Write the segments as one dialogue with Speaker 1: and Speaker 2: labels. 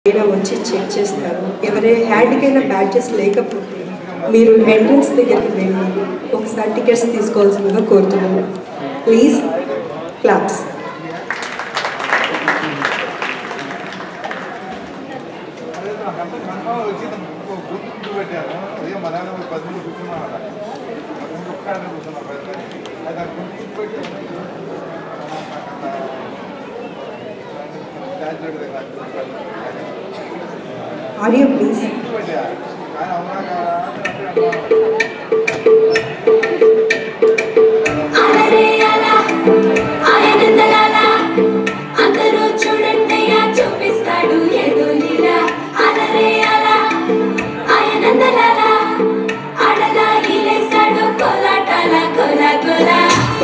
Speaker 1: అయినా వచ్చి చెక్ చేస్తారు ఎవరి హ్యాండ్కైనా బ్యాడ్జెస్ లేకపోతే మీరు ఎంట్రన్స్ దగ్గరికి వెళ్ళి ఒకసారి టికెట్స్ తీసుకోవాల్సిందిగా కోరుతున్నాను ప్లీజ్ క్లాప్స్ ఆడియో ప్లీజ్
Speaker 2: అలరే అలా ఆయనందలాలా అందరూ చూడండియా చూపిస్తాడు ఏదో లీలా అలరే అలా ఆయనందలాలా అడగా ఇలేసాడు కోలాటాల కోలా కోలా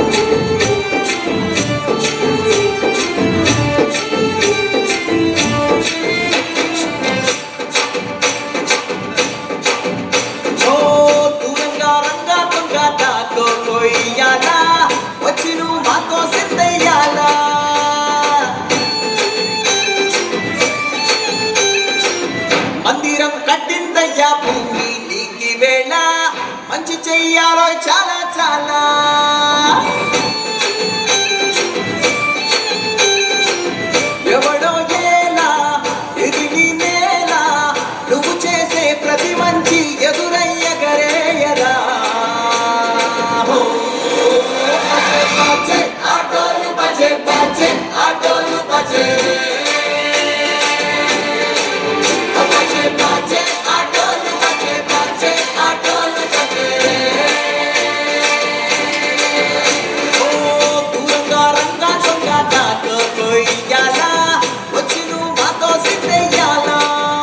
Speaker 3: ఓ దూరంగా రంగా దొంగ దాకో కొయ్యాలా వచ్చి నువ్వు మాతో సిద్ధయ్యాలా మందిరం కట్టిందయ్యా భూమి నీకి వేళ మంచి చెయ్యాలో చాలా చాలా ఎవడో ఏలా ఎదిగి నేలా నువ్వు చేసే ప్రతి మంచి ఎదురయ్యగరేయరా హో. బాజే, ఆటోలు బజే బాజే ఆటోలు బజే బాజే బాజే ఆటోలు బజే బాజే ఆటోలు బజే ఓ దూరంగా రంగా దొంగ దాకా కొయ్యాలా వచ్చి నువ్వు మాతో సిద్ధయ్యాలా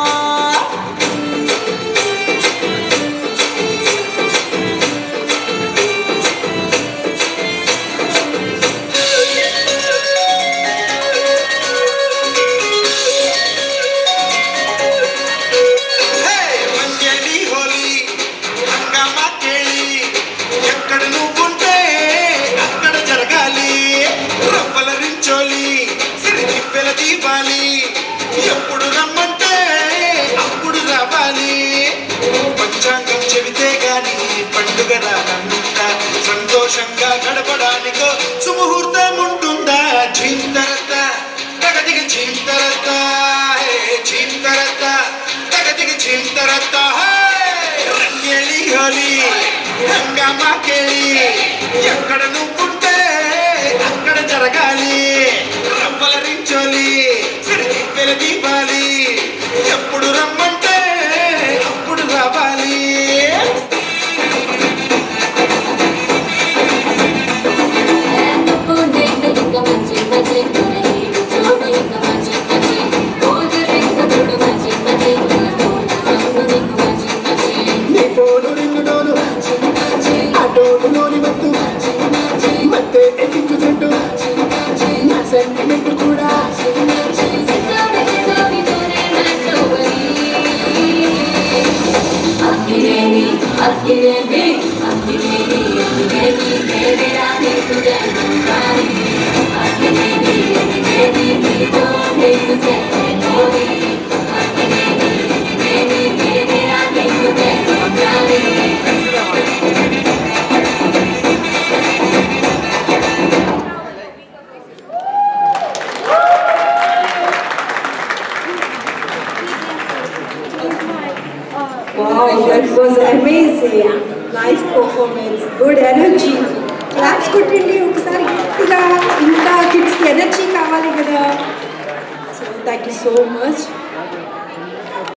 Speaker 4: మంజడి హోలీ హంగామా కేళి ఎక్కడ నువ్వుంటే అక్కడ జరగాలి రవ్వల రించోలి సిరిగిప్పెల దీపాలి ఎప్పుడు రమ్మంటే అప్పుడు రావాలి పంచాంగం చెబితే గాని పండుగ రానుందా సంతోషంగా గడపడానికో సుముహూర్తం ఉంటుందా చింతరత తగదిగ చింతరత చింతరత తగదిగ చింతరత రంగేళి హోలి హంగామా కేళి ఎక్కడ నువ్వుంటే అక్కడ జరగాలి రవ్వల రించోలి సిరిగిప్పెల దీపాలి ఎప్పుడు రమ్మంటే అప్పుడు రావాలి
Speaker 2: నువ్వు నేను ఇంకా మంచి మంచి నీవు చూడు ఇంకా మంచి మంచి రోజు ఇంకా చూడు మంచి మంచి అవును నీకు మంచి మంచి
Speaker 5: నీ ఫోను రింగులోను ఆ డోలులోని మత్తు మత్తే ఎక్కించు చెట్టు నా సెంటిమెంట్ కూడా
Speaker 2: అక్కిరేని అక్కిరేని అక్కిరేని అక్కిరేని వేరేరా నీకు జన్మాని అక్కిరేని అక్కిరేని నీతో నీకు సెలవుని అక్కిరేని అక్కిరేని వేరేరా నీకు జన్మాని
Speaker 1: Wow, that was amazing. Nice performance, good energy. Claps కొట్టండి ఒకసారి గట్టిగా ఇంకా కిడ్స్కి ఎనర్జీ కావాలి కదా so thank you so much